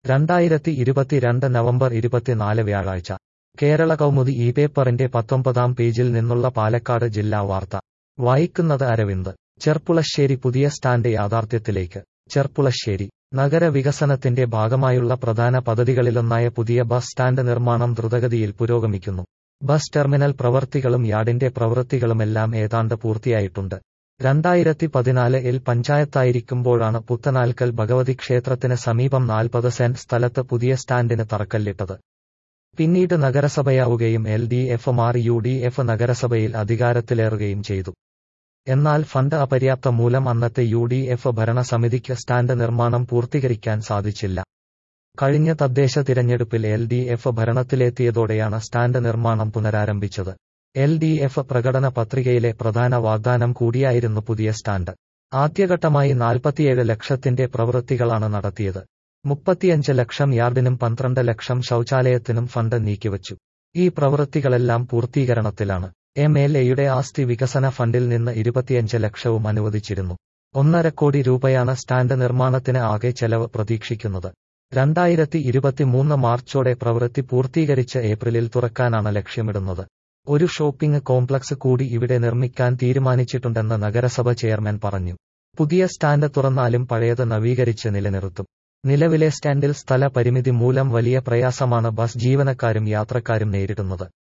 രണ്ടായിരത്തി ഇരുപത്തിരണ്ട് നവംബർ ഇരുപത്തിനാല് വ്യാഴാഴ്ച കേരള കൗമുദി ഈ പേപ്പറിന്റെ പത്തൊമ്പതാം പേജിൽ നിന്നുള്ള പാലക്കാട് ജില്ലാ വാർത്ത വായിക്കുന്നത് അരവിന്ദ് ചെർപ്പുളശ്ശേരി പുതിയ സ്റ്റാൻഡ് യാഥാർത്ഥ്യത്തിലേക്ക് ചെർപ്പുളശ്ശേരി നഗര വികസനത്തിന്റെ ഭാഗമായുള്ള പ്രധാന പദ്ധതികളിലൊന്നായ പുതിയ ബസ് സ്റ്റാൻഡ് നിർമ്മാണം ദ്രുതഗതിയിൽ പുരോഗമിക്കുന്നു ബസ് ടെർമിനൽ പ്രവൃത്തികളും യാർഡിന്റെ പ്രവൃത്തികളുമെല്ലാം ഏതാണ്ട് പൂർത്തിയായിട്ടുണ്ട് രണ്ടായിരത്തി പതിനാലിൽ പഞ്ചായത്തായിരിക്കുമ്പോഴാണ് പുത്തനാൽക്കൽ ഭഗവതി ക്ഷേത്രത്തിന് സമീപം നാൽപ്പത് സെന്റ് സ്ഥലത്ത് പുതിയ സ്റ്റാൻഡിന് തറക്കല്ലിട്ടത് പിന്നീട് നഗരസഭയാവുകയും എൽ ഡി എഫ് മാറി യു ഡി എഫ് നഗരസഭയിൽ അധികാരത്തിലേറുകയും ചെയ്തു എന്നാൽ ഫണ്ട് അപര്യാപ്ത മൂലം അന്നത്തെ യു ഡി എഫ് ഭരണസമിതിക്ക് സ്റ്റാൻഡ് നിർമ്മാണം പൂർത്തീകരിക്കാൻ സാധിച്ചില്ല കഴിഞ്ഞ തദ്ദേശ തിരഞ്ഞെടുപ്പിൽ എൽ ഡി എഫ് ഭരണത്തിലെത്തിയതോടെയാണ് സ്റ്റാൻഡ് നിർമ്മാണം പുനരാരംഭിച്ചത് എൽ ഡി എഫ് പ്രകടന പത്രികയിലെ പ്രധാന വാഗ്ദാനം കൂടിയായിരുന്നു പുതിയ സ്റ്റാൻഡ് ആദ്യഘട്ടമായി നാൽപ്പത്തിയേഴ് ലക്ഷത്തിന്റെ പ്രവൃത്തികളാണ് നടത്തിയത് മുപ്പത്തിയഞ്ച് ലക്ഷം യാർഡിനും പന്ത്രണ്ട് ലക്ഷം ശൌചാലയത്തിനും ഫണ്ട് നീക്കിവച്ചു ഈ പ്രവൃത്തികളെല്ലാം പൂർത്തീകരണത്തിലാണ് എം എൽ എയുടെ ആസ്തി വികസന ഫണ്ടിൽ നിന്ന് ഇരുപത്തിയഞ്ച് ലക്ഷവും അനുവദിച്ചിരുന്നു ഒന്നര കോടി രൂപയാണ് സ്റ്റാൻഡ് നിർമ്മാണത്തിന് ആകെ ചെലവ് പ്രതീക്ഷിക്കുന്നത് രണ്ടായിരത്തി ഇരുപത്തിമൂന്ന് മാർച്ചോടെ പ്രവൃത്തി പൂർത്തീകരിച്ച് ഏപ്രിലിൽ തുറക്കാനാണ് ലക്ഷ്യമിടുന്നത് ഒരു ഷോപ്പിംഗ് കോംപ്ലക്സ് കൂടി ഇവിടെ നിർമ്മിക്കാൻ തീരുമാനിച്ചിട്ടുണ്ടെന്ന് നഗരസഭ ചെയർമാൻ പറഞ്ഞു പുതിയ സ്റ്റാൻഡ് തുറന്നാലും പഴയത് നവീകരിച്ച് നിലനിർത്തും നിലവിലെ സ്റ്റാൻഡിൽ സ്ഥല പരിമിതി മൂലം വലിയ പ്രയാസമാണ് ബസ് ജീവനക്കാരും യാത്രക്കാരും നേരിടുന്നത്